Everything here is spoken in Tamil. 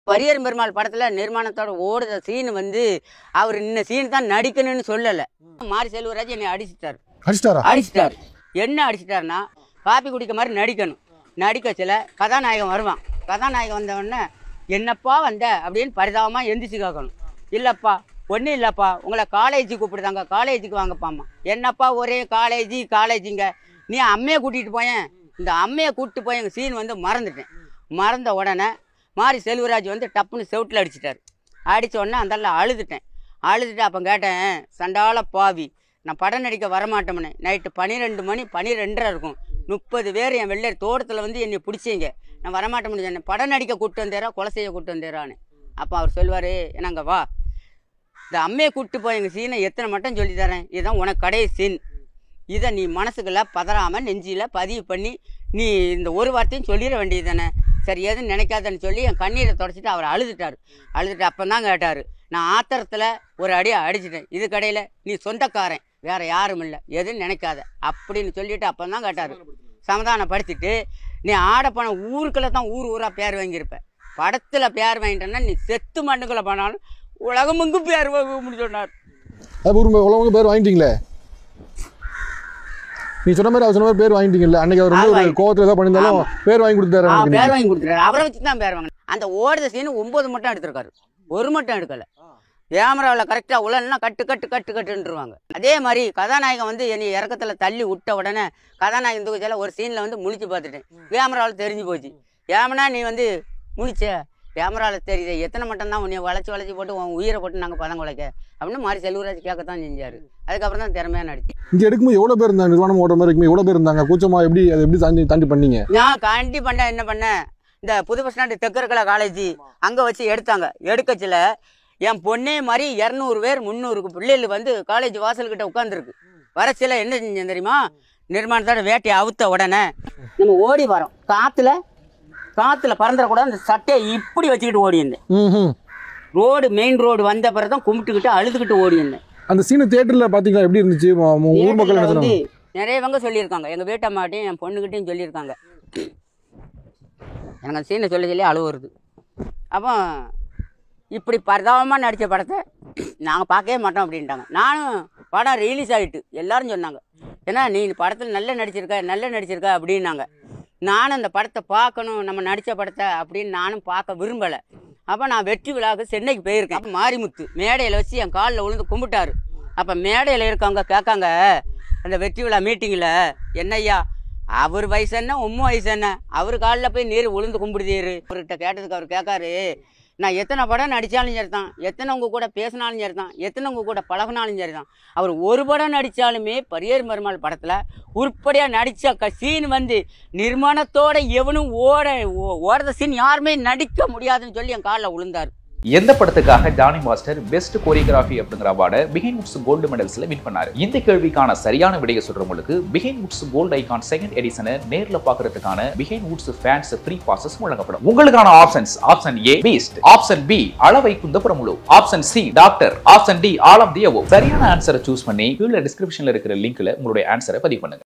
பரியர் பெருமாள் படத்துல நிர்மாணத்தோட ஓடுற சீன் வந்து அவர் இந்த சீன் தான் நடிக்கணும்னு சொல்லல மாரி செல்வராஜ் என்னை அடிச்சிட்டாரு அடிச்சிட்டாரா அடிச்சிட்டாரு என்ன அடிச்சிட்டாருன்னா காப்பி குடிக்க மாதிரி நடிக்கணும் நடிக்கச்சில கதாநாயகன் வருவான் கதாநாயகன் வந்த உடனே என்னப்பா வந்த அப்படின்னு பரிதாபமாக எந்திரிச்சு கேட்கணும் இல்லைப்பா ஒன்றும் இல்லைப்பா உங்களை காலேஜுக்கு கூப்பிடுதாங்க காலேஜுக்கு வாங்கப்பாம்மா என்னப்பா ஒரே காலேஜி காலேஜுங்க நீ அம்மையை கூட்டிகிட்டு போயேன் இந்த அம்மையை கூப்பிட்டு போய் எங்கள் சீன் வந்து மறந்துட்டேன் மறந்த உடனே மாரி செல்வராஜ் வந்து டப்புன்னு செவுட்டில் அடிச்சிட்டாரு அடித்த உடனே அந்த அழுதுட்டேன் அழுதுட்டு அப்போ கேட்டேன் சண்டால பாவி நான் படம் நடிக்க வரமாட்டோம்னே நைட்டு பன்னிரெண்டு மணி பன்னிரெண்டரை இருக்கும் முப்பது பேர் என் வெள்ளை தோட்டத்தில் வந்து என்னை பிடிச்சிங்க நான் வரமாட்டோம்னு சொன்னேன் படம் நடிக்க கூப்பிட்டு வந்தேரா கொலை செய்ய கூப்பிட்டு வந்தேரான்னு அப்போ அவர் சொல்லுவார் என்னங்க வா இந்த அம்மையை கூப்பிட்டு போய் எங்கள் சீனை எத்தனை மட்டும் சொல்லி தரேன் இதுதான் உனக்கு கடைசி சீன் இதை நீ மனசுக்குள்ள பதறாமல் நெஞ்சில் பதிவு பண்ணி நீ இந்த ஒரு வார்த்தையும் சொல்லிட வேண்டியது தானே சரி எதுவும் நினைக்காதன்னு சொல்லி என் கண்ணீரை தொடச்சிட்டு அவர் அழுதுட்டார் அழுதுட்டு அப்போ தான் கேட்டார் நான் ஆத்திரத்தில் ஒரு அடி அடிச்சிட்டேன் இது கடையில் நீ சொந்தக்காரன் வேற யாரும் இல்லை எதுவும் நினைக்காத அப்படின்னு சொல்லிட்டு அப்போ தான் கேட்டார் சமாதானப்படுத்திட்டு நீ ஆட போன ஊருக்குள்ள தான் ஊர் ஊராக பேர் வாங்கியிருப்ப படத்தில் பேர் வாங்கிட்டேன்னா நீ செத்து மண்ணுக்குள்ளே போனாலும் உலகமெங்கும் பேர் வாங்க சொன்னார் அது ஒரு உலகம் பேர் வாங்கிட்டீங்களே நீ சொன்ன மாதிரி அவர் சொன்ன மாதிரி பேர் வாங்கிட்டீங்கல்ல அன்னைக்கு அவர் வந்து ஒரு வாங்கி- கோவத்துல ஏதாவது பண்ணியிருந்தாலும் பேர் வாங்கி கொடுத்தாரு ஆ, எனக்கு பேர் வாங்கி கொடுத்துருக்காரு அவரை வச்சு தான் பேர் வாங்கினேன் அந்த ஓடுத சீன் ஒன்பது மட்டும் எடுத்திருக்காரு ஒரு மட்டும் எடுக்கல கேமராவில் கரெக்டாக உலன்னா கட்டு கட்டு கட்டு கட்டுன்றுவாங்க அதே மாதிரி கதாநாயகன் வந்து என்னை இறக்கத்தில் தள்ளி விட்ட உடனே கதாநாயகன் தூக்கச்சில ஒரு சீனில் வந்து முழிச்சு பார்த்துட்டேன் கேமராவில் தெரிஞ்சு போச்சு ஏமனா நீ வந்து முழிச்ச கேமராவில் தெரியுது எத்தனை மட்டும் தான் உன்னை வளைச்சி வளைச்சி போட்டு உன் உயிரை போட்டு நாங்கள் பதம் குலைக்க அப்படின்னு மாதிரி செல்வராஜ் கேட்கத்தான் செஞ்சார் அதுக்கப்புறம் தான் திறமையாக நடிச்சு இங்க எடுக்கும்போது எவ்வளவு பேர் இருந்தாங்க நிர்வாணம் ஓடுற மாதிரி இருக்கும்போது எவ்வளவு பேர் இருந்தாங்க கூச்சமா எப்படி அதை எப்படி தாண்டி தாண்டி பண்ணீங்க நான் காண்டி பண்ண என்ன பண்ணேன் இந்த புது பஸ் ஸ்டாண்டு தெற்கருக்கல காலேஜ் அங்கே வச்சு எடுத்தாங்க எடுக்கச்சில என் பொண்ணே மாதிரி இரநூறு பேர் முந்நூறுக்கு பிள்ளைகள் வந்து காலேஜ் வாசல்கிட்ட உட்காந்துருக்கு வரச்சில என்ன செஞ்சேன் தெரியுமா நிர்மாணத்தோட வேட்டையை அவுத்த உடனே நம்ம ஓடி வரோம் காற்றுல காற்றுல பறந்துடக்கூடாது அந்த சட்டையை இப்படி வச்சுக்கிட்டு ஓடி இருந்தேன் ம்ஹும். ரோடு மெயின் ரோடு வந்த பிறகு தான் கும்பிட்டுக்கிட்டு அழுதுகிட்டு ஓடி இருந்தேன் அந்த சீனை தியேட்டர்ல பாத்தீங்களா எப்படி இருந்துச்சு ம- ம- ஊர் மக்கள் என்ன வந்து சொன்னாங்க நிறையவங்க சொல்லியிருக்காங்க எங்கள் வீட்டம்மாட்டையும் என் பொண்ணுக்கிட்டையும் சொல்லியிருக்காங்க எனக்கு அந்த சீனை சொல்லி சொல்லி அழுவு வருது அப்போ இப்படி பரிதாபமாக நடித்த படத்தை நாங்கள் பார்க்கவே மாட்டோம் அப்படின்ட்டாங்க நானும் படம் ரிலீஸ் ஆகிட்டு எல்லாரும் சொன்னாங்க ஏன்னா நீ இந்த படத்தில் நல்லா நடிச்சிருக்க நல்லா நடிச்சிருக்க அப்படின்னாங்க நானும் அந்த படத்தை பார்க்கணும் நம்ம நடித்த படத்தை அப்படின்னு நானும் பார்க்க விரும்பலை அப்போ நான் வெற்றி விழாவுக்கு சென்னைக்கு போயிருக்கேன் அப்போ மாரிமுத்து மேடையில் வச்சு என் காலில் விழுந்து கும்பிட்டாரு அப்போ மேடையில் இருக்கவங்க கேட்காங்க அந்த வெற்றி விழா மீட்டிங்கில் என்னய்யா அவர் வயசு என்ன உம்ம வயசு என்ன அவர் காலில் போய் நீர் விழுந்து கும்பிடுதீரு அவர்கிட்ட கேட்டதுக்கு அவர் கேட்காரு நான் எத்தனை படம் நடித்தாலும் சரி தான் எத்தனை உங்க கூட பேசினாலும் சரி தான் எத்தனை உங்க கூட பழகினாலும் சரி தான் அவர் ஒரு படம் நடித்தாலுமே பரியர் மருமாள் படத்தில் உருப்படியாக நடித்த சீன் வந்து நிர்மாணத்தோட எவனும் ஓட ஓ- ஓடுற சீன் யாருமே நடிக்க முடியாதுன்னு சொல்லி என் காலில் விழுந்தார் எந்த படத்துக்காக ஜானி மாஸ்டர் பெஸ்ட் கோரியோகிராஃபி அப்படிங்கிற அவார்டை பிகின் உட்ஸ் கோல்டு மெடல்ஸ்ல வின் பண்ணாரு இந்த கேள்விக்கான சரியான விடையை சொல்றவங்களுக்கு Behindwoods gold icon second எடிஷனை நேர்ல பாக்குறதுக்கான Behindwoods fans free passes வழங்கப்படும் உங்களுக்கான options option A Beast option B அளவை குந்தப்புற முழு option C Doctor option D all of the சரியான ஆன்சரை சூஸ் பண்ணி கீழே டிஸ்கிரிப்ஷன்ல இருக்கிற லிங்க்ல உங்களுடைய ஆன்சரை பதிவு பண்ணுங்க